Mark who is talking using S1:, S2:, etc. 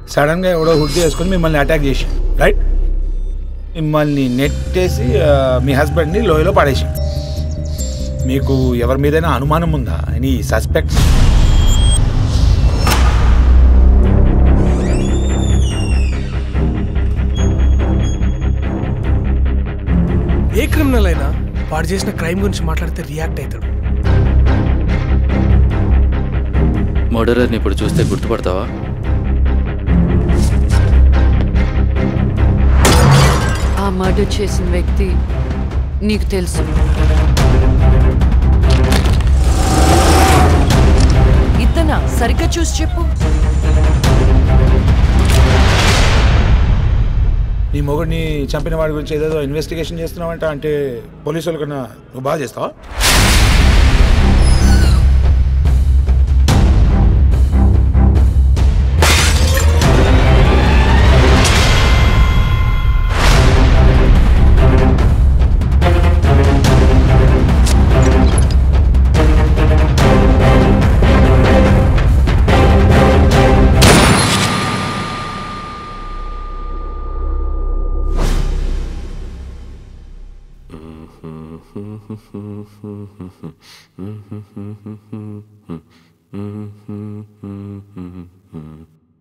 S1: సడన్గా ఎవడో హుడ్ చేసుకొని మిమ్మల్ని అటాక్ చేసి రైట్ మిమ్మల్ని నెట్టేసి ఆ, మీ హస్బెండ్ని లోయలో పడేసి మీకు ఎవరి మీదైనా అనుమానం ఉందా ఎనీ సస్పెక్ట్స్
S2: ఏ క్రిమినల్ అయినా వాడు చేసిన క్రైమ్ గురించి మాట్లాడితే రియాక్ట్ అవుతాడు
S3: మర్డరర్ని ఇప్పుడు చూస్తే గుర్తుపడతావా
S4: ఆ మర్డర్ చేసిన వ్యక్తి నీకు తెలుసు ఇతనా సరిగ్గా చూసి చెప్పు
S1: నీ మొగుడిని చంపిన వాడి గురించి ఏదేదో ఇన్వెస్టిగేషన్ చేస్తున్నావంట అంటే పోలీసుల కన్నా నువ్వు బాగా చేస్తావా